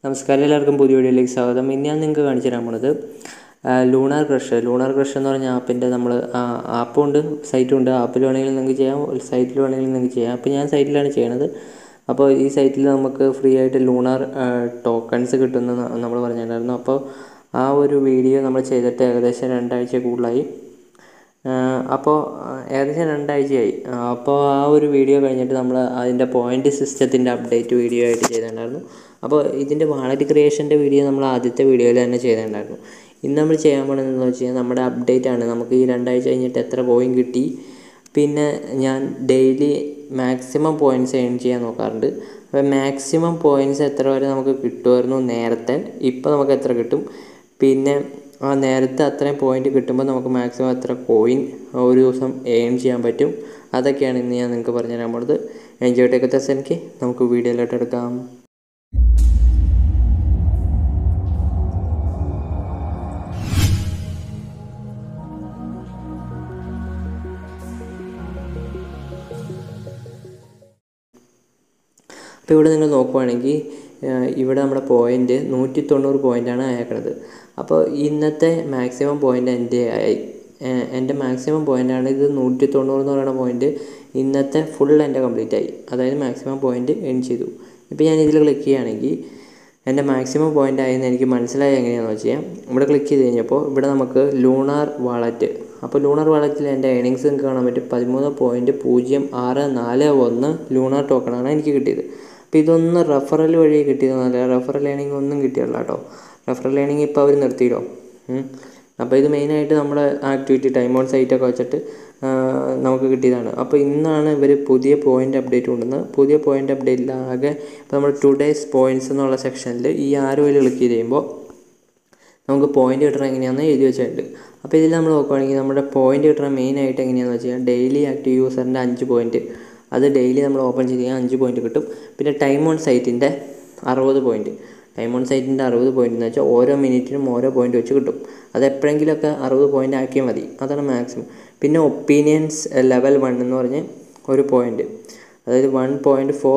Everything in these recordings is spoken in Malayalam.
നമസ്കാരം എല്ലാവർക്കും പുതിയ വീഡിയോയിലേക്ക് സ്വാഗതം ഇന്ന് ഞാൻ നിങ്ങൾക്ക് കാണിച്ചു തരാൻ പോണത് ലൂണാർ ക്രഷ് ലൂണാർ ക്രഷ് എന്ന് പറഞ്ഞ ആപ്പിൻ്റെ നമ്മൾ ആപ്പും ഉണ്ട് സൈറ്റും ഉണ്ട് ആപ്പിൽ വേണമെങ്കിൽ നിങ്ങൾക്ക് ചെയ്യാം സൈറ്റിൽ വേണമെങ്കിൽ നിങ്ങൾക്ക് ചെയ്യാം അപ്പോൾ ഞാൻ സൈറ്റിലാണ് ചെയ്യണത് അപ്പോൾ ഈ സൈറ്റിൽ നമുക്ക് ഫ്രീ ആയിട്ട് ലൂണാർ ടോക്കൺസ് കിട്ടുമെന്ന് നമ്മൾ പറഞ്ഞിട്ടുണ്ടായിരുന്നു അപ്പോൾ ആ ഒരു വീഡിയോ നമ്മൾ ചെയ്തിട്ട് ഏകദേശം രണ്ടാഴ്ച കൂടുതലായി അപ്പോൾ ഏകദേശം രണ്ടാഴ്ചയായി അപ്പോൾ ആ ഒരു വീഡിയോ കഴിഞ്ഞിട്ട് നമ്മൾ അതിൻ്റെ പോയിൻ്റ് സിസ്റ്റത്തിൻ്റെ അപ്ഡേറ്റ് വീഡിയോ ആയിട്ട് ചെയ്തിട്ടുണ്ടായിരുന്നു അപ്പോൾ ഇതിൻ്റെ വാളറ്റ് ക്രിയേഷൻ്റെ വീഡിയോ നമ്മൾ ആദ്യത്തെ വീഡിയോയിൽ തന്നെ ചെയ്തിട്ടുണ്ടായിരുന്നു ഇന്ന് നമ്മൾ ചെയ്യാൻ പോകുന്നതെന്ന് വെച്ച് കഴിഞ്ഞാൽ നമ്മുടെ അപ്ഡേറ്റ് ആണ് നമുക്ക് ഈ രണ്ടാഴ്ച കഴിഞ്ഞിട്ട് എത്ര കോയിൻ കിട്ടി പിന്നെ ഞാൻ ഡെയിലി മാക്സിമം പോയിൻറ്റ്സ് ഏൺ ചെയ്യാൻ നോക്കാറുണ്ട് അപ്പോൾ മാക്സിമം പോയിൻറ്റ്സ് എത്ര വരെ നമുക്ക് കിട്ടുമായിരുന്നു നേരത്തെ ഇപ്പോൾ നമുക്ക് എത്ര കിട്ടും പിന്നെ ആ നേരത്തെ അത്രയും പോയിന്റ് കിട്ടുമ്പോൾ നമുക്ക് മാക്സിമം എത്ര കോയിൻ ഒരു ദിവസം ഏൺ ചെയ്യാൻ പറ്റും അതൊക്കെയാണ് ഇന്ന് ഞാൻ നിങ്ങൾക്ക് പറഞ്ഞു തരാൻ പോകുന്നത് എൻജോയ് ടേക്കത്തെ എനിക്ക് നമുക്ക് വീഡിയോയിലോട്ട് എടുക്കാം അപ്പോൾ ഇവിടെ നിങ്ങൾ നോക്കുവാണെങ്കിൽ ഇവിടെ നമ്മുടെ പോയിൻ്റ് നൂറ്റി തൊണ്ണൂറ് പോയിൻ്റാണ് അയക്കണത് അപ്പോൾ ഇന്നത്തെ മാക്സിമം പോയിൻ്റ് എൻ്റെ ആയി എൻ്റെ മാക്സിമം പോയിൻ്റാണ് ഇത് നൂറ്റി തൊണ്ണൂറ് എന്ന് പറയുന്ന പോയിൻ്റ് ഇന്നത്തെ ഫുൾ എൻ്റെ കംപ്ലീറ്റ് ആയി അതായത് മാക്സിമം പോയിൻ്റ് എൺ ചെയ്തു ഇപ്പോൾ ഞാൻ ഇതിൽ ക്ലിക്ക് ചെയ്യുകയാണെങ്കിൽ എൻ്റെ മാക്സിമം പോയിൻ്റ് ആയെന്ന് എനിക്ക് മനസ്സിലായി എങ്ങനെയാണെന്ന് വെച്ച് കഴിഞ്ഞാൽ ഇവിടെ ക്ലിക്ക് ചെയ്ത് കഴിഞ്ഞപ്പോൾ ഇവിടെ നമുക്ക് ലൂണാർ വാളറ്റ് അപ്പോൾ ലൂണാർ വാളറ്റിൽ എൻ്റെ ഏണിങ്സ് നിങ്ങൾക്ക് കാണാൻ പറ്റും പതിമൂന്ന് പോയിൻറ്റ് പൂജ്യം ആറ് നാല് ഒന്ന് ലൂണാർ ടോക്കണാണ് എനിക്ക് കിട്ടിയത് അപ്പോൾ ഇതൊന്ന് റെഫറൽ വഴി കിട്ടിയതൊന്നുമല്ല റെഫറൽ ഏണിംഗ് ഒന്നും കിട്ടിയല്ല കേട്ടോ റെഫറൽ ഏണിംഗ് ഇപ്പോൾ അവർ നിർത്തിയിട്ടോ അപ്പോൾ ഇത് മെയിനായിട്ട് നമ്മുടെ ആക്ടിവിറ്റി ടൈം ഓൺ സൈറ്റൊക്കെ വെച്ചിട്ട് നമുക്ക് കിട്ടിയതാണ് അപ്പോൾ ഇന്നാണ് ഇവർ പുതിയ പോയിൻ്റ് അപ്ഡേറ്റ് കൊണ്ടുവന്നത് പുതിയ പോയിൻ്റ് അപ്ഡേറ്റിലാകെ ഇപ്പോൾ നമ്മൾ ടുഡേയ്സ് പോയിൻറ്റ്സ് എന്നുള്ള സെക്ഷനിൽ ഈ ആറ് വഴി ക്ലിക്ക് ചെയ്ത് കഴിയുമ്പോൾ നമുക്ക് പോയിൻ്റ് കിട്ടണം എങ്ങനെയാണെന്ന് എഴുതി വെച്ചിട്ടുണ്ട് അപ്പോൾ ഇതിൽ നമ്മൾ നോക്കുകയാണെങ്കിൽ നമ്മുടെ പോയിൻ്റ് കിട്ടണം മെയിനായിട്ട് എങ്ങനെയാണെന്ന് വെച്ച് കഴിഞ്ഞാൽ ഡെയിലി ആക്റ്റീവ് യൂസറിൻ്റെ അഞ്ച് പോയിൻറ്റ് അത് ഡെയിലി നമ്മൾ ഓപ്പൺ ചെയ്ത് കഴിഞ്ഞാൽ അഞ്ച് പോയിൻറ്റ് കിട്ടും പിന്നെ ടൈം ഓൺ സൈറ്റിൻ്റെ അറുപത് പോയിൻറ്റ് ടൈം ഓൺ സൈറ്റിൻ്റെ അറുപത് പോയിൻ്റ് എന്ന് വെച്ചാൽ ഓരോ മിനിറ്റിനും ഓരോ പോയിൻ്റ് വെച്ച് കിട്ടും അത് എപ്പോഴെങ്കിലുമൊക്കെ അറുപത് പോയിൻ്റ് ആക്കിയാൽ മതി അതാണ് മാക്സിമം പിന്നെ ഒപ്പീനിയൻസ് ലെവൽ വൺ എന്ന് പറഞ്ഞ് ഒരു പോയിൻ്റ് അതായത് one point four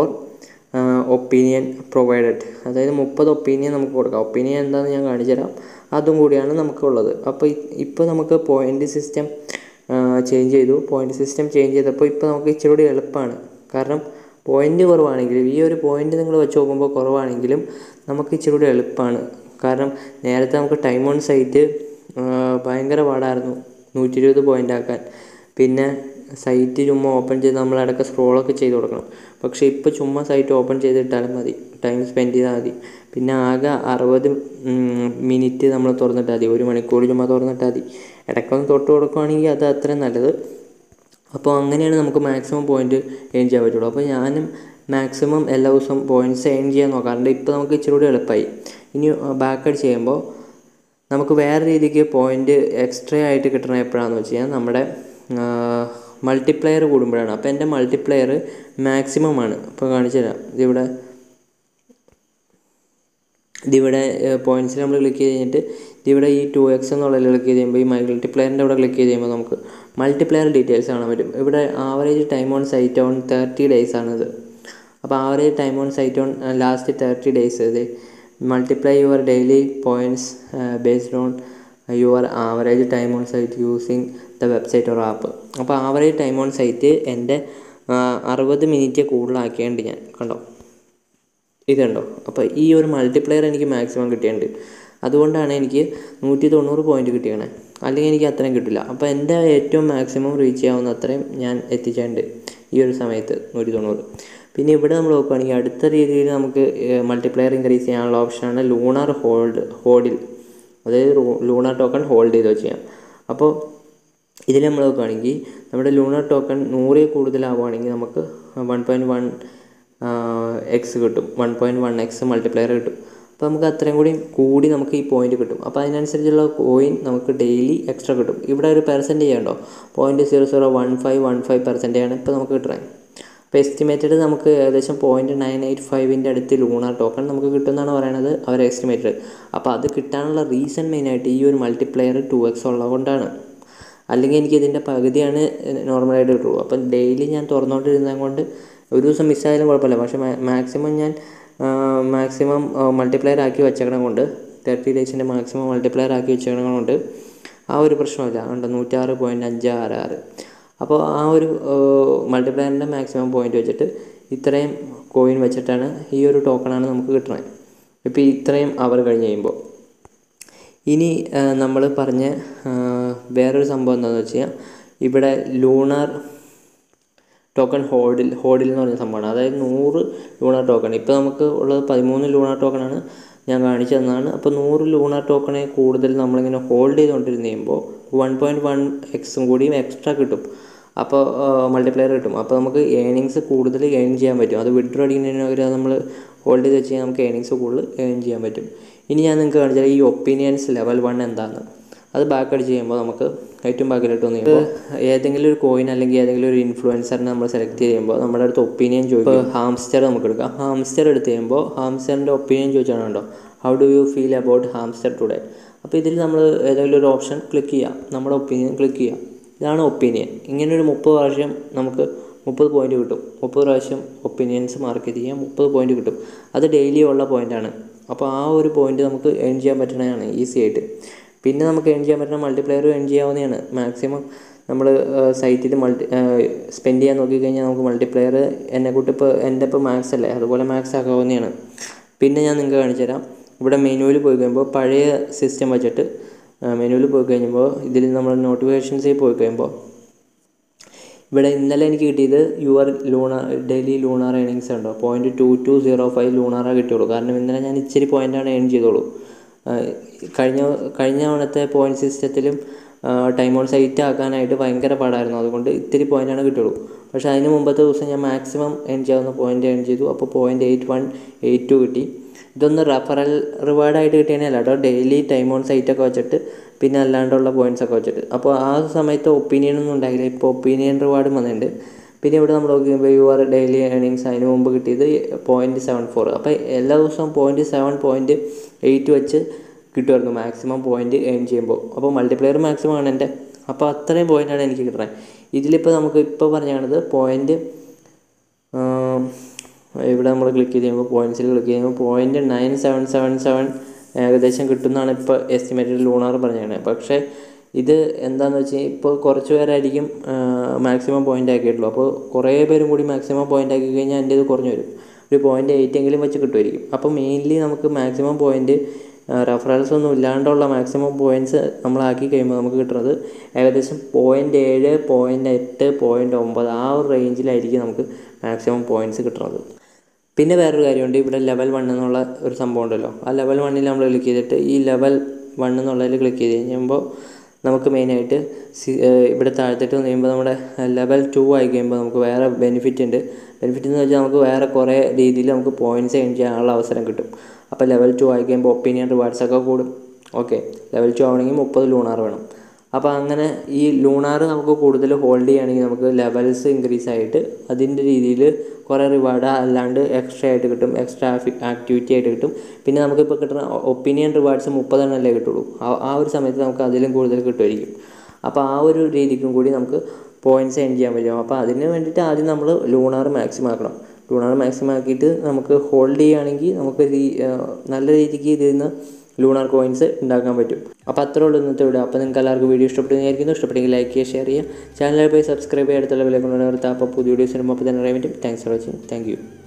opinion provided അതായത് മുപ്പത് ഒപ്പീനിയൻ നമുക്ക് കൊടുക്കാം ഒപ്പീനിയൻ എന്താണെന്ന് ഞാൻ കാണിച്ചു തരാം അതും കൂടിയാണ് നമുക്കുള്ളത് അപ്പോൾ ഇപ്പോൾ നമുക്ക് പോയിൻ്റ് സിസ്റ്റം ചേഞ്ച് ചെയ്തു പോയിൻ്റ് സിസ്റ്റം ചേഞ്ച് ചെയ്തപ്പോൾ ഇപ്പോൾ നമുക്ക് ഇച്ചിരി കൂടി എളുപ്പമാണ് കാരണം പോയിൻ്റ് കുറവാണെങ്കിലും ഈ ഒരു പോയിൻ്റ് നിങ്ങൾ വെച്ച് നോക്കുമ്പോൾ കുറവാണെങ്കിലും നമുക്ക് ഇച്ചിരി കൂടി എളുപ്പമാണ് കാരണം നേരത്തെ നമുക്ക് ടൈം ഓൺ സൈറ്റ് ഭയങ്കര പാടായിരുന്നു നൂറ്റി ഇരുപത് പോയിൻ്റ് ആക്കാൻ പിന്നെ സൈറ്റ് ചുമ്മാ ഓപ്പൺ ചെയ്ത് നമ്മളടക്കം സ്ക്രോളൊക്കെ ചെയ്ത് കൊടുക്കണം പക്ഷേ ഇപ്പോൾ ചുമ്മാ സൈറ്റ് ഓപ്പൺ ചെയ്തിട്ടാലും മതി ടൈം സ്പെൻഡ് ചെയ്താൽ മതി പിന്നെ ആകെ അറുപത് മിനിറ്റ് നമ്മൾ തുറന്നിട്ടാൽ മതി ഒരു മണിക്കൂർ ചുമ്മാ തുറന്നിട്ടാൽ മതി ഇടയ്ക്കൊന്ന് തൊട്ട് കൊടുക്കുകയാണെങ്കിൽ അത് അത്രയും നല്ലത് അപ്പോൾ അങ്ങനെയാണ് നമുക്ക് മാക്സിമം പോയിൻ്റ് ഏൺ ചെയ്യാൻ പറ്റുള്ളൂ അപ്പോൾ ഞാനും മാക്സിമം എല്ലാ ദിവസവും പോയിൻറ്റ്സ് ഏൺ ചെയ്യാൻ നോക്കാറുണ്ട് ഇപ്പോൾ നമുക്ക് ഇച്ചിരി കൂടി എളുപ്പമായി ഇനി ബാക്ക് അടിച്ച് ചെയ്യുമ്പോൾ നമുക്ക് വേറെ രീതിക്ക് പോയിൻ്റ് എക്സ്ട്രാ ആയിട്ട് കിട്ടണത് എപ്പോഴാണെന്ന് വെച്ച് കഴിഞ്ഞാൽ നമ്മുടെ മൾട്ടിപ്ലെയർ കൂടുമ്പോഴാണ് അപ്പോൾ എൻ്റെ മൾട്ടിപ്ലെയർ മാക്സിമം ആണ് ഇപ്പോൾ കാണിച്ചു തരാം ഇതിവിടെ ഇതിവിടെ പോയിൻറ്റ്സിൽ നമ്മൾ ക്ലിക്ക് ചെയ്ത് കഴിഞ്ഞിട്ട് ഇതിവിടെ ഈ ടു എക്സ് എന്നുള്ളതിൽ ക്ലിക്ക് ചെയ്ത് കഴിയുമ്പോൾ ഈ മൾട്ടിപ്ലെയറിൻ്റെ അവിടെ ക്ലിക്ക് ചെയ്ത് കഴിയുമ്പോൾ നമുക്ക് മൾട്ടിപ്ലെയർ ഡീറ്റെയിൽസ് കാണാൻ പറ്റും ഇവിടെ average time on site on thirty days ആണിത് അപ്പോൾ average time on site on last thirty days ഇത് multiply your daily points based on your average time on site using the website or app അപ്പോൾ ആവറേജ് ടൈം ഓൺ സൈറ്റ് എൻ്റെ അറുപത് മിനിറ്റ് കൂടുതലാക്കിയുണ്ട് ഞാൻ കണ്ടോ ഇതുണ്ടോ അപ്പോൾ ഈ ഒരു മൾട്ടിപ്ലെയർ എനിക്ക് മാക്സിമം കിട്ടിയിട്ടുണ്ട് അതുകൊണ്ടാണ് എനിക്ക് നൂറ്റി തൊണ്ണൂറ് പോയിൻ്റ് കിട്ടിയത് അല്ലെങ്കിൽ എനിക്ക് അത്രയും കിട്ടില്ല അപ്പോൾ എൻ്റെ ഏറ്റവും മാക്സിമം റീച്ച് ചെയ്യാവുന്ന അത്രയും ഞാൻ എത്തിച്ചിട്ടുണ്ട് ഈ ഒരു സമയത്ത് നൂറ്റി തൊണ്ണൂറ് പിന്നെ ഇവിടെ നമ്മൾ നോക്കുകയാണെങ്കിൽ അടുത്ത രീതിയിൽ നമുക്ക് മൾട്ടിപ്ലെയർ ഇൻക്രീസ് ചെയ്യാനുള്ള ഓപ്ഷനാണ് ലൂണാർ ഹോൾഡ് ഹോൾഡിൽ അതായത് ലൂണാർ ടോക്കൺ ഹോൾഡ് ചെയ്ത് വെച്ച് ചെയ്യാം അപ്പോൾ ഇതിൽ നമ്മൾ നോക്കുകയാണെങ്കിൽ നമ്മുടെ ലൂണാർ ടോക്കൺ നൂറിൽ കൂടുതലാവുകയാണെങ്കിൽ നമുക്ക് വൺ പോയിൻറ്റ് വൺ എക്സ് കിട്ടും one point one x multiplier കിട്ടും അപ്പോൾ നമുക്ക് അത്രയും കൂടി കൂടി നമുക്ക് ഈ പോയിന്റ് കിട്ടും അപ്പോൾ അതിനനുസരിച്ചുള്ള കോയിൻ നമുക്ക് ഡെയിലി എക്സ്ട്രാ കിട്ടും ഇവിടെ ഒരു പെർസെൻറ്റേജ് ഉണ്ടോ point zero zero one five one five percentage ആണ് ഇപ്പോൾ നമുക്ക് കിട്ടുന്നത് അപ്പോൾ എസ്റ്റിമേറ്റഡ് നമുക്ക് ഏകദേശം പോയിൻറ്റ് നയൻ എയ്റ്റ് ഫൈവിൻ്റെ അടുത്ത് ലൂണാർ ടോക്കൺ നമുക്ക് കിട്ടുമെന്നാണ് പറയുന്നത് അവർ എസ്റ്റിമേറ്റഡ് അപ്പോൾ അത് കിട്ടാനുള്ള റീസൺ മെയിനായിട്ട് ഈ ഒരു മൾട്ടിപ്ലെയർ ടു എക്സ് ഉള്ളതുകൊണ്ടാണ് അല്ലെങ്കിൽ എനിക്ക് ഇതിൻ്റെ പകുതിയാണ് നോർമലായിട്ട് കിട്ടുള്ളൂ അപ്പം ഡെയിലി ഞാൻ തുറന്നുകൊണ്ടിരുന്നത് കൊണ്ട് ഒരു ദിവസം മിസ്സായാലും കുഴപ്പമില്ല പക്ഷേ മാക്സിമം ഞാൻ മാക്സിമം മൾട്ടിപ്ലയർ ആക്കി വെച്ചേക്കണം കൊണ്ട് തേർട്ടി ഡേയ്സിൻ്റെ മാക്സിമം മൾട്ടിപ്ലയർ ആക്കി വെച്ചേക്കണം കൊണ്ട് ആ ഒരു പ്രശ്നമില്ല ഉണ്ട് നൂറ്റാറ് പോയിൻറ്റ് അഞ്ച് ആറ് ആറ് അപ്പോൾ ആ ഒരു മൾട്ടിപ്ലയറിൻ്റെ മാക്സിമം പോയിൻ്റ് വെച്ചിട്ട് ഇത്രയും കോയിൻ വെച്ചിട്ടാണ് ഈ ഒരു ടോക്കണാണ് നമുക്ക് കിട്ടുന്നത് ഇപ്പോൾ ഇത്രയും അവർ കഴിഞ്ഞ് കഴിയുമ്പോൾ ഇനി നമ്മൾ പറഞ്ഞ വേറൊരു സംഭവം എന്താണെന്ന് വെച്ച് കഴിഞ്ഞാൽ ഇവിടെ ലൂണാർ ടോക്കൺ ഹോഡിൽ ഹോഡിൽ എന്ന് പറഞ്ഞ സംഭവമാണ് അതായത് നൂറ് ലൂണാർ ടോക്കൺ ഇപ്പോൾ നമുക്ക് ഉള്ളത് പതിമൂന്ന് ലൂണാർ ടോക്കണാണ് ഞാൻ കാണിച്ചു തന്നതാണ് അപ്പോൾ നൂറ് ലൂണാർ ടോക്കണെ കൂടുതൽ നമ്മളിങ്ങനെ ഹോൾഡ് ചെയ്തുകൊണ്ടിരുന്ന് കഴിയുമ്പോൾ വൺ പോയിൻറ്റ് വൺ എക്സും കൂടിയും എക്സ്ട്രാ കിട്ടും അപ്പോൾ മൾട്ടിപ്ലയർ കിട്ടും അപ്പോൾ നമുക്ക് ഏണിങ്സ് കൂടുതൽ ഏൺ ചെയ്യാൻ പറ്റും അത് വിഡ്രോ അടിക്കുന്നതിന് പകരം നമ്മൾ ഹോൾഡ് ചെയ്ത് വെച്ച് കഴിഞ്ഞാൽ നമുക്ക് ഏണിങ്സ് കൂടുതൽ ഏൺ ചെയ്യാൻ പറ്റും ഇനി ഞാൻ നിങ്ങൾക്ക് കാണിച്ചാൽ ഈ ഒപ്പീനിയൻസ് ലെവൽ വൺ എന്താണ് അത് ബാക്ക് അടിച്ച് ചെയ്യുമ്പോൾ നമുക്ക് ഏറ്റവും ബാക്കിലോട്ട് വന്ന് കഴിയുമ്പോൾ ഏതെങ്കിലും ഒരു കോയിൻ അല്ലെങ്കിൽ ഏതെങ്കിലും ഒരു ഇൻഫ്ലുവൻസറിനെ നമ്മൾ സെലക്ട് ചെയ്യുമ്പോൾ നമ്മുടെ അടുത്ത് ഒപ്പീനിയൻ ചോദിക്കും ഹാംസ്റ്റർ നമുക്ക് എടുക്കാം ഹാംസ്റ്റർ എടുത്ത് കഴിയുമ്പോൾ ഹാംസ്റ്ററിൻ്റെ ഒപ്പീനിയൻ ചോദിച്ചാണ് കണ്ടോ how do you feel about hamster today അപ്പോൾ ഇതിൽ നമ്മൾ ഏതെങ്കിലും ഒരു ഓപ്ഷൻ ക്ലിക്ക് ചെയ്യാം നമ്മുടെ ഒപ്പീനിയൻ ക്ലിക്ക് ചെയ്യാം ഇതാണ് ഒപ്പീനിയൻ ഇങ്ങനെ ഒരു മുപ്പത് പ്രാവശ്യം നമുക്ക് മുപ്പത് പോയിന്റ് കിട്ടും മുപ്പത് പ്രാവശ്യം ഒപ്പീനിയൻസ് മാർക്ക് ചെയ്ത് ചെയ്യാം മുപ്പത് പോയിന്റ് കിട്ടും അത് ഡെയിലി ഉള്ള പോയിൻ്റാണ് അപ്പോൾ ആ ഒരു പോയിന്റ് നമുക്ക് ഏൺ ചെയ്യാൻ പറ്റുന്നതാണ് ഈസി ആയിട്ട് പിന്നെ നമുക്ക് ഏൺ ചെയ്യാൻ പറ്റുന്ന മൾട്ടിപ്ലെയർ ഏൺ ചെയ്യാവുന്നതാണ് മാക്സിമം നമ്മൾ സൈറ്റിൽ മൾട്ടി സ്പെൻഡ് ചെയ്യാൻ നോക്കിക്കഴിഞ്ഞാൽ നമുക്ക് മൾട്ടിപ്ലെയർ എന്നെ കൂട്ടി ഇപ്പോൾ എൻ്റെ ഇപ്പോൾ മാത്സ് അല്ലേ അതുപോലെ മാത്സ് ആക്കാവുന്നതാണ് പിന്നെ ഞാൻ നിങ്ങൾക്ക് കാണിച്ചു തരാം ഇവിടെ മെനുവിൽ പോയി കഴിയുമ്പോൾ പഴയ സിസ്റ്റം വെച്ചിട്ട് മെനുവിൽ പോയി കഴിയുമ്പോൾ ഇതിൽ നമ്മൾ നോട്ടിഫിക്കേഷൻസിൽ പോയി കഴിയുമ്പോൾ ഇവിടെ ഇന്നലെ എനിക്ക് കിട്ടിയത് your lunar daily lunar earnings ഉണ്ടോ point two two zero five ലൂണാറേ കിട്ടിയുള്ളൂ കാരണം ഇന്നലെ ഞാൻ ഇച്ചിരി പോയിൻ്റാണ് ഏൺ ചെയ്തോളൂ കഴിഞ്ഞ കഴിഞ്ഞ തവണത്തെ പോയിന്റ് സിസ്റ്റത്തിലും ടൈം ഓൺ സൈറ്റ് ആക്കാനായിട്ട് ഭയങ്കര പാടായിരുന്നു അതുകൊണ്ട് ഇത്തിരി പോയിൻ്റാണ് കിട്ടുള്ളൂ പക്ഷേ അതിന് മുമ്പത്തെ ദിവസം ഞാൻ മാക്സിമം ഏൺ ചെയ്യാവുന്ന പോയിൻ്റ് ഏൺ ചെയ്തു അപ്പോൾ point eight one eight two കിട്ടി ഇതൊന്ന് റെഫറൽ റിവാർഡായിട്ട് കിട്ടിയതല്ല കേട്ടോ ഡെയിലി ടൈം ഓൺ സൈറ്റൊക്കെ വെച്ചിട്ട് പിന്നെ അല്ലാണ്ടുള്ള പോയിൻറ്റ്സ് ഒക്കെ വെച്ചിട്ട് അപ്പോൾ ആ സമയത്ത് ഒപ്പീനിയൻ ഒന്നും ഉണ്ടായില്ല ഇപ്പോൾ ഒപ്പീനിയൻ റിവാർഡും വന്നിട്ടുണ്ട് പിന്നെ ഇവിടെ നമ്മൾ നോക്കുമ്പോൾ യു ആർ ഡെയിലി ഏണിങ്സ് അതിന് മുമ്പ് കിട്ടിയത് പോയിൻറ്റ് സെവൻ ഫോർ അപ്പോൾ എല്ലാ ദിവസവും പോയിൻറ്റ് സെവൻ പോയിൻറ്റ് എയ്റ്റ് വെച്ച് കിട്ടുമായിരുന്നു മാക്സിമം പോയിൻറ്റ് ഏൺ ചെയ്യുമ്പോൾ അപ്പോൾ മൾട്ടിപ്ലെയർ മാക്സിമം ആണ് എൻ്റെ അപ്പോൾ അത്രയും പോയിൻ്റാണ് എനിക്ക് കിട്ടുന്നത് ഇതിലിപ്പോൾ നമുക്ക് ഇപ്പോൾ പറഞ്ഞാണത് പോയിൻറ്റ് ഇവിടെ നമ്മൾ ക്ലിക്ക് ചെയ്ത് കഴിയുമ്പോൾ പോയിൻറ്റ്സിൽ ക്ലിക്ക് ചെയ്യുമ്പോൾ point nine seven seven seven ഏകദേശം കിട്ടുമെന്നാണ് ഇപ്പോൾ എസ്റ്റിമേറ്റഡ് ലൂണാർ പറഞ്ഞത് പക്ഷേ ഇത് എന്താണെന്ന് വെച്ച് കഴിഞ്ഞാൽ ഇപ്പോൾ കുറച്ച് പേരായിരിക്കും മാക്സിമം പോയിൻ്റ് ആക്കിയിട്ടുള്ളൂ അപ്പോൾ കുറേ പേരും കൂടി മാക്സിമം പോയിൻ്റ് ആക്കി കഴിഞ്ഞാൽ എൻ്റെ ഇത് കുറഞ്ഞു വരും ഒരു പോയിൻ്റ് എയ്റ്റ് എങ്കിലും വെച്ച് കിട്ടുമായിരിക്കും അപ്പോൾ മെയിൻലി നമുക്ക് മാക്സിമം പോയിൻ്റ് റെഫറൻസ് ഒന്നും ഇല്ലാണ്ടുള്ള മാക്സിമം പോയിൻറ്റ്സ് നമ്മളാക്കി കഴിയുമ്പോൾ നമുക്ക് കിട്ടുന്നത് ഏകദേശം പോയിൻ്റ് ഏഴ് പോയിൻ്റ് എട്ട് പോയിൻ്റ് ഒമ്പത് ആ ഒരു റേഞ്ചിലായിരിക്കും നമുക്ക് മാക്സിമം പോയിൻറ്റ്സ് കിട്ടുന്നത് പിന്നെ വേറൊരു കാര്യമുണ്ട് ഇവിടെ ലെവൽ വൺ എന്നുള്ള ഒരു സംഭവം ഉണ്ടല്ലോ ആ ലെവൽ വണ്ണിൽ നമ്മൾ ക്ലിക്ക് ചെയ്തിട്ട് ഈ ലെവൽ വൺ എന്നുള്ളതിൽ ക്ലിക്ക് ചെയ്ത് കഴിയുമ്പോൾ നമുക്ക് മെയിനായിട്ട് ഇവിടെ താഴത്തിട്ട് കഴിയുമ്പോൾ നമ്മുടെ ലെവൽ ടു ആയി കഴിയുമ്പോൾ നമുക്ക് വേറെ ബെനിഫിറ്റ് ഉണ്ട് ബെനിഫിറ്റ് എന്ന് വെച്ചാൽ നമുക്ക് വേറെ കുറേ രീതിയിൽ നമുക്ക് പോയിൻറ്റ്സ് ഏൺ ചെയ്യാനുള്ള അവസരം കിട്ടും അപ്പോൾ ലെവൽ ടു ആയി കഴിയുമ്പോൾ ഒപ്പീനിയൻ റിവാർഡ്സ് ഒക്കെ കൂടും ഓക്കെ ലെവൽ ടു ആവണമെങ്കിൽ മുപ്പത് ലൂണാർ വേണം അപ്പോൾ അങ്ങനെ ഈ ലൂണാർ നമുക്ക് കൂടുതൽ ഹോൾഡ് ചെയ്യുകയാണെങ്കിൽ നമുക്ക് ലെവൽസ് ഇൻക്രീസ് ആയിട്ട് അതിൻ്റെ രീതിയിൽ കുറേ റിവാർഡ് അല്ലാണ്ട് എക്സ്ട്രാ ആയിട്ട് കിട്ടും എക്സ്ട്രാ ആക്ടിവിറ്റി ആയിട്ട് കിട്ടും പിന്നെ നമുക്കിപ്പോൾ കിട്ടുന്ന ഒപ്പീനിയൻ റിവാർഡ്സ് മുപ്പതെണ്ണല്ലേ കിട്ടുള്ളൂ ആ ഒരു സമയത്ത് നമുക്ക് അതിലും കൂടുതൽ കിട്ടുമായിരിക്കും അപ്പോൾ ആ ഒരു രീതിക്കും കൂടി നമുക്ക് പോയിൻറ്റ്സ് ഏൺ ചെയ്യാൻ പറ്റും അപ്പോൾ അതിന് വേണ്ടിയിട്ട് ആദ്യം നമ്മൾ ലൂണാർ മാക്സിമം ആക്കണം ലൂണാർ മാക്സിമം ആക്കിയിട്ട് നമുക്ക് ഹോൾഡ് ചെയ്യുകയാണെങ്കിൽ നമുക്ക് നല്ല രീതിക്ക് ഇതിൽ നിന്ന് ലൂണാർ കോയിൻസ് ഉണ്ടാക്കാൻ പറ്റും അപ്പോൾ അത്രേ ഉള്ളൂ ഇന്നത്തെ വീഡിയോ അപ്പോൾ നിങ്ങൾക്ക് എല്ലാവർക്കും വീഡിയോ ഇഷ്ടപ്പെടുന്നതായിരിക്കുന്നു ഇഷ്ടപ്പെട്ടെങ്കിൽ ലൈക്ക് ചെയ്യുക ഷെയർ ചെയ്യുക ചാനലിൽ പോയി സബ്സ്ക്രൈബ് ചെയ്യുക അടുത്തുള്ള വില കൊണ്ടുവരുന്ന അപ്പോൾ പുതിയ വീഡിയോസ് വരുമ്പോൾ അപ്പോൾ തന്നെ അറിയാൻ പറ്റും thanks for watching thank U